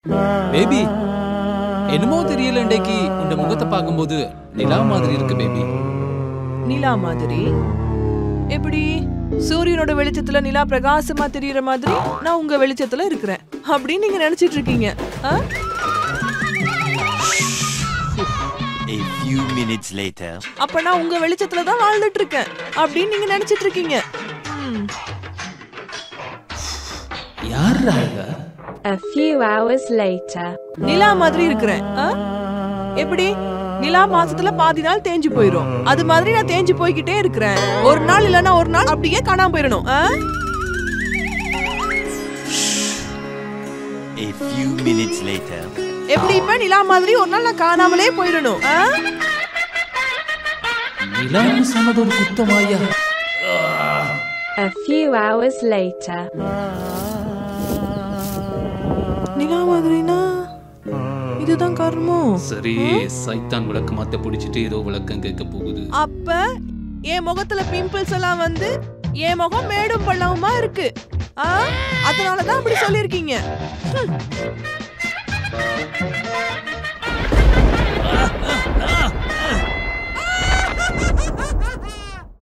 Baby என்னமோ தெரியல இன்றைக்கு உங்க முகத்தை பார்க்கும்போது நிலா மாதிரி இருக்கு பேபி நிலா மாதிரி எப்படி சூரியனோட வெளிச்சத்துல நிலா பிரகாசமா தெரியற மாதிரி நான் உங்க வெளிச்சத்துல இருக்கிறேன் அப்படின்னு நீங்க நினைச்சிட்டு இருக்கீங்க ஆ? A few minutes later. அப்ப நான் உங்க வெளிச்சத்துல தான் வாழ்ந்துட்டு இருக்கேன் அப்படின்னு நீங்க நினைச்சிட்டு இருக்கீங்க ம். யாரா இவ? A few hours later. நிலா மாதிரி இருக்கிறேன் ஆ? எப்படி நிலா மாசத்துல பாதி நாள் தேஞ்சு போயிரும் அது மாதிரி நான் தேஞ்சு போய்கிட்டே இருக்கிறேன் ஒரு நாள் இல்லனா ஒரு நாள் அப்படியே காணாம போயிடணும் ஆ? A few minutes later. எப்படி இப்ப நிலா மாதிரி ஒரு நாள் நான் காணாமலே போயிடணும் ஆ? நிலான்னு சொன்னது ஒரு குத்தமாயா A few hours later. நிலா மாதிரினா இதுதான் கர்மம் சரி சைத்தான் விளக்கு மாத்த பிடிச்சிட்டு ஏதோ விளக்கம் கேட்க போகுது அப்ப என் முகத்துல பிம்பிள்ஸ் எல்லாம் வந்து என் முகம் மேடும் பள்ளவுமா இருக்கு ஆ? அதனாலதான் அப்படி சொல்லியிருக்கீங்க ஹம்.